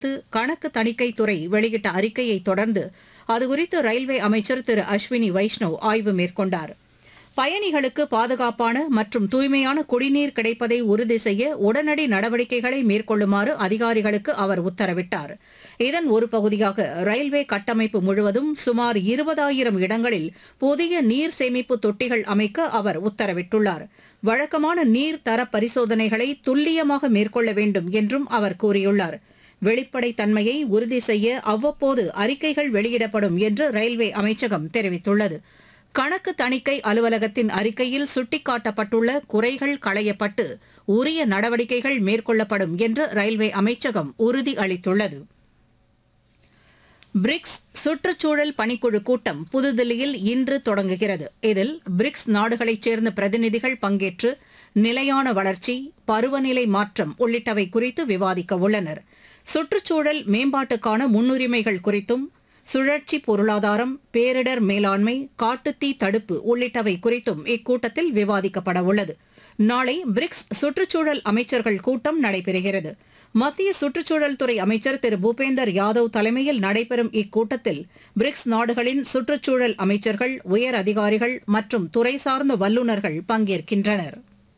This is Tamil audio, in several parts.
குறித்து கணக்கு தணிக்கைத்துறை வெளியிட்ட அறிக்கையை தொடர்ந்து அதுகுறித்து ரயில்வே அமைச்சர் திரு அஸ்வினி வைஷ்ணவ் ஆய்வு மேற்கொண்டார் பயணிகளுக்கு பாதுகாப்பான மற்றும் தூய்மையான குடிநீர் கிடைப்பதை உறுதி செய்ய உடனடி நடவடிக்கைகளை மேற்கொள்ளுமாறு அதிகாரிகளுக்கு அவர் உத்தரவிட்டார் இதன் ஒரு பகுதியாக ரயில்வே கட்டமைப்பு முழுவதும் சுமார் இருபதாயிரம் இடங்களில் புதிய நீர் சேமிப்பு தொட்டிகள் அமைக்க அவர் உத்தரவிட்டுள்ளார் வழக்கமான நீர் தர பரிசோதனைகளை துல்லியமாக மேற்கொள்ள வேண்டும் என்றும் அவர் கூறியுள்ளார் வெளிப்படைத்தன்மையை உறுதி செய்ய அவ்வப்போது அறிக்கைகள் வெளியிடப்படும் என்று ரயில்வே அமைச்சகம் தெரிவித்துள்ளது கணக்கு தணிக்கை அலுவலகத்தின் அறிக்கையில் சுட்டிக்காட்டப்பட்டுள்ள குறைகள் களையப்பட்டு உரிய நடவடிக்கைகள் மேற்கொள்ளப்படும் என்று ரயில்வே அமைச்சகம் உறுதி அளித்துள்ளது பிரிக்ஸ் சுற்றுச்சூழல் பணிக்குழு கூட்டம் புதுதில்லியில் இன்று தொடங்குகிறது இதில் பிரிக்ஸ் நாடுகளைச் சேர்ந்த பிரதிநிதிகள் பங்கேற்று நிலையான வளர்ச்சி பருவநிலை மாற்றம் உள்ளிட்டவை குறித்து விவாதிக்க உள்ளனர் சுற்றுச்சூழல் மேம்பாட்டுக்கான முன்னுரிமைகள் குறித்தும் சுழற்சி பொருளாதாரம் பேரிடர் மேலாண்மை காட்டுத்தீ தடுப்பு உள்ளிட்டவை குறித்தும் இக்கூட்டத்தில் விவாதிக்கப்பட உள்ளது நாளை பிரிக்ஸ் சுற்றுச்சூழல் அமைச்சர்கள் கூட்டம் நடைபெறுகிறது மத்திய சுற்றுச்சூழல் துறை அமைச்சர் திரு பூபேந்தர் யாதவ் தலைமையில் நடைபெறும் இக்கூட்டத்தில் பிரிக்ஸ் நாடுகளின் சுற்றுச்சூழல் அமைச்சர்கள் உயர் அதிகாரிகள் மற்றும் துறை சார்ந்த வல்லுநர்கள் பங்கேற்கின்றனர்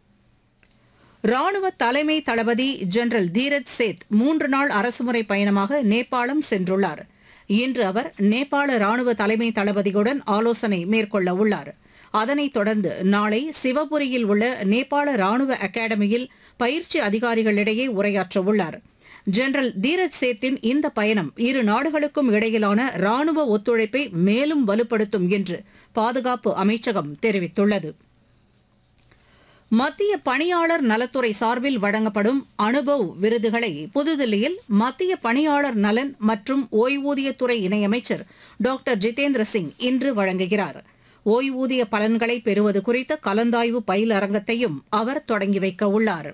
ராணுவ தலைமை தளபதி ஜெனரல் தீரஜ் சேத் மூன்று நாள் அரசுமுறை பயணமாக நேபாளம் சென்றுள்ளார் இன்று அவர் நேபாள ராணுவ தலைமை தளபதியுடன் ஆலோசனை மேற்கொள்ள உள்ளார் அதனைத் தொடர்ந்து நாளை சிவபுரியில் உள்ள நேபாள ராணுவ அகாடமியில் பயிற்சி அதிகாரிகளிடையே உரையாற்ற உள்ளார் ஜெனரல் தீரஜ் சேத்தின் இந்த பயணம் இரு நாடுகளுக்கும் இடையிலான ராணுவ ஒத்துழைப்பை மேலும் வலுப்படுத்தும் என்று பாதுகாப்பு அமைச்சகம் தெரிவித்துள்ளது மத்திய பணியாளர் நலத்துறை சார்பில் வழங்கப்படும் அனுபவ் விருதுகளை புதுதில்லியில் மத்திய பணியாளர் நலன் மற்றும் ஓய்வூதியத்துறை இணையமைச்சர் டாக்டர் ஜிதேந்திர சிங் இன்று வழங்குகிறார் ஓய்வூதிய பலன்களை பெறுவது குறித்த கலந்தாய்வு பயிலரங்கத்தையும் அவர் தொடங்கி வைக்க உள்ளார்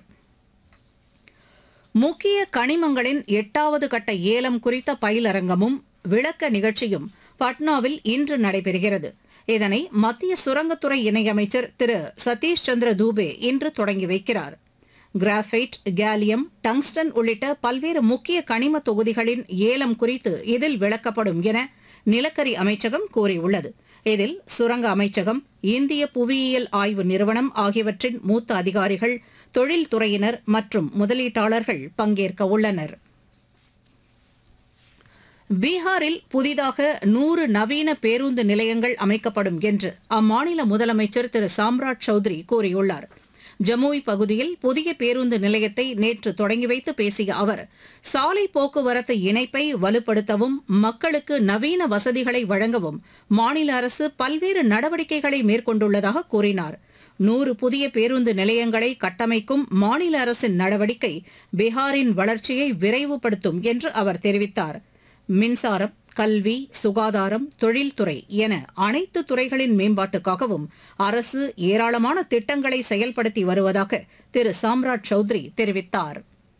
முக்கிய கனிமங்களின் எட்டாவது கட்ட ஏலம் குறித்த பயிலரங்கமும் விளக்க நிகழ்ச்சியும் பட்னாவில் இன்று நடைபெறுகிறது இதனை மத்திய சுரங்கத்துறை இணையமைச்சர் திரு சதீஷ் சந்திர தூபே இன்று தொடங்கி வைக்கிறார் கிராஃபைட் கேலியம் டங்ஸ்டன் உள்ளிட்ட பல்வேறு முக்கிய கனிம தொகுதிகளின் ஏலம் குறித்து இதில் விளக்கப்படும் என நிலக்கரி அமைச்சகம் கூறியுள்ளது இதில் சுரங்க அமைச்சகம் இந்திய புவியியல் ஆய்வு நிறுவனம் ஆகியவற்றின் மூத்த அதிகாரிகள் தொழில்துறையினர் மற்றும் முதலீட்டாளர்கள் பங்கேற்க உள்ளனர் பீகாரில் புதிதாக நூறு நவீன பேருந்து நிலையங்கள் அமைக்கப்படும் என்று அம்மாநில முதலமைச்சர் திரு சாம்ராட் சௌத்ரி கூறியுள்ளார் ஜமுய் பகுதியில் புதிய பேருந்து நிலையத்தை நேற்று தொடங்கி வைத்து பேசிய அவர் சாலை போக்குவரத்து இணைப்பை வலுப்படுத்தவும் மக்களுக்கு நவீன வசதிகளை வழங்கவும் மாநில அரசு பல்வேறு நடவடிக்கைகளை மேற்கொண்டுள்ளதாக கூறினார் நூறு புதிய பேருந்து நிலையங்களை கட்டமைக்கும் மாநில அரசின் நடவடிக்கை பீகாரின் வளர்ச்சியை விரைவுபடுத்தும் என்று அவர் தெரிவித்தார் மின்சாரம் கல்வி சுகாதாரம் தொழில்துறை என அனைத்து துறைகளின் மேம்பாட்டுக்காகவும் அரசு ஏராளமான திட்டங்களை செயல்படுத்தி வருவதாக திரு சாம்ராட் சௌத்ரி தெரிவித்தார்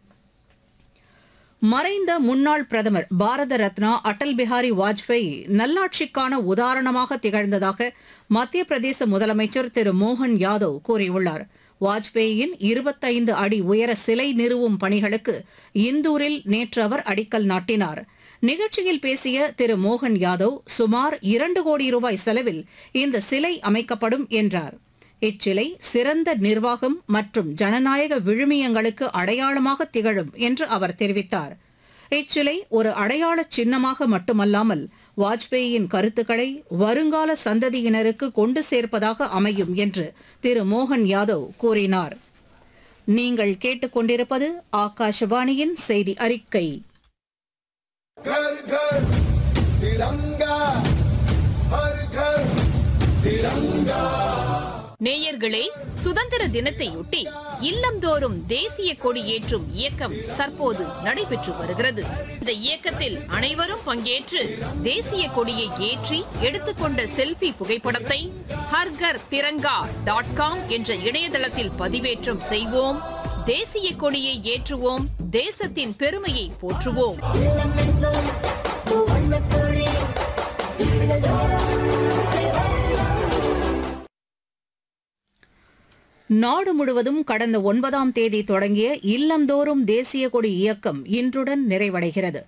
மறைந்த முன்னாள் பிரதமர் பாரத ரத்னா அடல் பிஹாரி வாஜ்பேயி நல்லாட்சிக்கான உதாரணமாக திகழ்ந்ததாக மத்திய பிரதேச முதலமைச்சர் திரு மோகன் யாதவ் கூறியுள்ளார் வாஜ்பேயியின் இருபத்தைந்து அடி உயர சிலை நிறுவும் பணிகளுக்கு இந்தூரில் நேற்று அவர் அடிக்கல் நாட்டினார் நிகழ்ச்சியில் பேசிய திரு மோகன் யாதவ் சுமார் இரண்டு கோடி ரூபாய் செலவில் இந்த சிலை அமைக்கப்படும் என்றார் இச்சிலை சிறந்த நிர்வாகம் மற்றும் ஜனநாயக விழுமியங்களுக்கு அடையாளமாக திகழும் என்று அவர் தெரிவித்தார் இச்சிலை ஒரு அடையாள சின்னமாக மட்டுமல்லாமல் வாஜ்பேயியின் கருத்துக்களை வருங்கால சந்ததியினருக்கு கொண்டு சேர்ப்பதாக அமையும் என்று திரு மோகன் யாதவ் கூறினார் நீங்கள் கேட்டுக்கொண்டிருப்பது ஆகாஷவாணியின் செய்தி அறிக்கை घर घर तिरंगा हर घर तिरंगा நேயர்களே சுதந்திர தினத்தையொட்டி இல்லந்தோறும் தேசிய கொடி ஏற்றும் இயக்கம் தற்போது நடைபெற்று வருகிறது இந்த இயக்கத்தில் அனைவரும் பங்கேற்று தேசிய கொடியை ஏற்றி எடுத்துக்கொண்ட செல்ஃபி புகைப்படத்தை ஹர்கர் திரங்கா டாட் காம் என்ற இணையதளத்தில் பதிவேற்றம் செய்வோம் தேசிய கொடியை ஏற்றுவோம் தேசத்தின் பெருமையை போற்றுவோம் நாடு முழுவதும் கடந்த ஒன்பதாம் தேதி தொடங்கிய இல்லந்தோறும் தேசிய கொடி இயக்கம் இன்றுடன் நிறைவடைகிறது